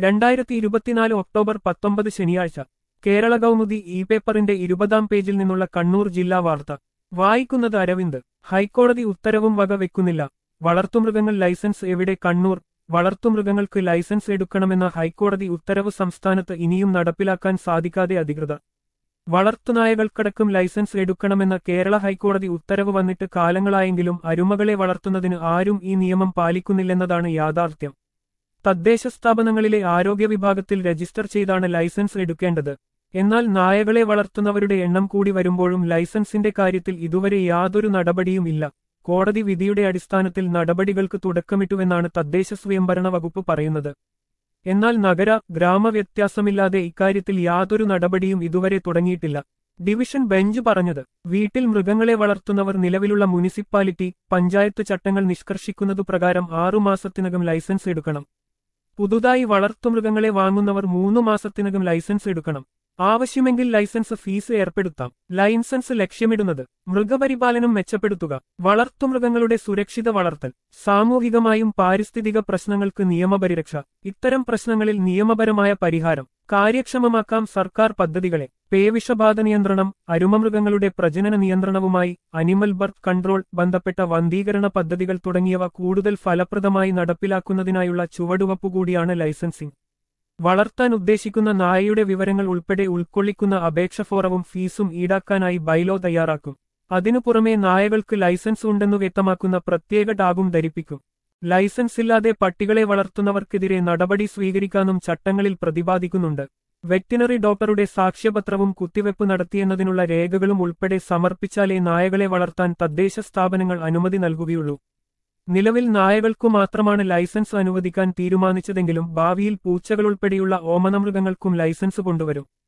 രണ്ടായിരത്തി ഇരുപത്തിനാല് ഒക്ടോബർ പത്തൊമ്പത് ശനിയാഴ്ച കേരള കൗമുദി ഇ പേപ്പറിന്റെ ഇരുപതാം പേജിൽ നിന്നുള്ള കണ്ണൂർ ജില്ലാ വാർത്ത വായിക്കുന്നത് അരവിന്ദ് ഹൈക്കോടതി ഉത്തരവും വക വെക്കുന്നില്ല വളർത്തുമൃഗങ്ങൾ ലൈസൻസ് എവിടെ കണ്ണൂർ വളർത്തുമൃഗങ്ങൾക്ക് ലൈസൻസ് എടുക്കണമെന്ന ഹൈക്കോടതി ഉത്തരവ് സംസ്ഥാനത്ത് ഇനിയും നടപ്പിലാക്കാൻ സാധിക്കാതെ അധികൃതർ വളർത്തുനായകൾക്കടക്കം ലൈസൻസ് എടുക്കണമെന്ന കേരള ഹൈക്കോടതി ഉത്തരവ് വന്നിട്ട് കാലങ്ങളായെങ്കിലും അരുമകളെ വളർത്തുന്നതിന് ആരും ഈ നിയമം പാലിക്കുന്നില്ലെന്നതാണ് യാഥാർത്ഥ്യം തദ്ദേശ സ്ഥാപനങ്ങളിലെ ആരോഗ്യ വിഭാഗത്തിൽ രജിസ്റ്റർ ചെയ്താണ് ലൈസൻസ് എടുക്കേണ്ടത് എന്നാൽ നായകളെ വളർത്തുന്നവരുടെ എണ്ണം കൂടി വരുമ്പോഴും ലൈസൻസിന്റെ കാര്യത്തിൽ ഇതുവരെ യാതൊരു നടപടിയും ഇല്ല കോടതി വിധിയുടെ അടിസ്ഥാനത്തിൽ നടപടികൾക്ക് തുടക്കമിട്ടുവെന്നാണ് തദ്ദേശ സ്വയംഭരണ വകുപ്പ് പറയുന്നത് എന്നാൽ നഗര ഗ്രാമ വ്യത്യാസമില്ലാതെ ഇക്കാര്യത്തിൽ യാതൊരു നടപടിയും ഇതുവരെ തുടങ്ങിയിട്ടില്ല ഡിവിഷൻ ബെഞ്ച് പറഞ്ഞത് വീട്ടിൽ മൃഗങ്ങളെ വളർത്തുന്നവർ നിലവിലുള്ള മുനിസിപ്പാലിറ്റി പഞ്ചായത്ത് ചട്ടങ്ങൾ നിഷ്കർഷിക്കുന്നതു പ്രകാരം ആറുമാസത്തിനകം ലൈസൻസ് എടുക്കണം പുതുതായി വളർത്തുമൃഗങ്ങളെ വാങ്ങുന്നവർ മൂന്നു മാസത്തിനകം ലൈസൻസ് എടുക്കണം ആവശ്യമെങ്കിൽ ലൈസൻസ് ഫീസ് ഏർപ്പെടുത്താം ലൈസൻസ് ലക്ഷ്യമിടുന്നത് മൃഗപരിപാലനം മെച്ചപ്പെടുത്തുക വളർത്തുമൃഗങ്ങളുടെ സുരക്ഷിത വളർത്തൽ സാമൂഹികമായും പാരിസ്ഥിതിക പ്രശ്നങ്ങൾക്ക് നിയമപരിരക്ഷ ഇത്തരം പ്രശ്നങ്ങളിൽ നിയമപരമായ പരിഹാരം കാര്യക്ഷമമാക്കാം സർക്കാർ പദ്ധതികളെ പേവിഷബാധ നിയന്ത്രണം അരുമമൃഗങ്ങളുടെ പ്രജനന നിയന്ത്രണവുമായി അനിമൽ ബർത്ത് കൺട്രോൾ ബന്ധപ്പെട്ട വന്ധീകരണ പദ്ധതികൾ തുടങ്ങിയവ കൂടുതൽ ഫലപ്രദമായി നടപ്പിലാക്കുന്നതിനായുള്ള ചുവടുവപ്പുകൂടിയാണ് ലൈസൻസിംഗ് വളർത്താൻ ഉദ്ദേശിക്കുന്ന നായയുടെ വിവരങ്ങൾ ഉൾപ്പെടെ ഉൾക്കൊള്ളിക്കുന്ന അപേക്ഷ ഫോറവും ഫീസും ഈടാക്കാനായി ബൈലോ തയ്യാറാക്കും അതിനു പുറമെ നായകൾക്ക് ലൈസൻസ് ഉണ്ടെന്നു വ്യക്തമാക്കുന്ന പ്രത്യേക ടാഗും ധരിപ്പിക്കും ലൈസൻസ് ഇല്ലാതെ പട്ടികളെ വളർത്തുന്നവർക്കെതിരെ നടപടി സ്വീകരിക്കാനും ചട്ടങ്ങളിൽ പ്രതിപാദിക്കുന്നുണ്ട് വെറ്റിനറി ഡോക്ടറുടെ സാക്ഷ്യപത്രവും കുത്തിവെപ്പ് നടത്തിയെന്നതിനുള്ള രേഖകളും ഉൾപ്പെടെ സമർപ്പിച്ചാലേ നായകളെ വളർത്താൻ തദ്ദേശ സ്ഥാപനങ്ങൾ അനുമതി നൽകുകയുള്ളൂ നിലവിൽ നായകൾക്കു മാത്രമാണ് ലൈസൻസ് അനുവദിക്കാൻ തീരുമാനിച്ചതെങ്കിലും ഭാവിയിൽ പൂച്ചകളുൾപ്പെടെയുള്ള ഓമനമൃഗങ്ങൾക്കും ലൈസൻസ് കൊണ്ടുവരും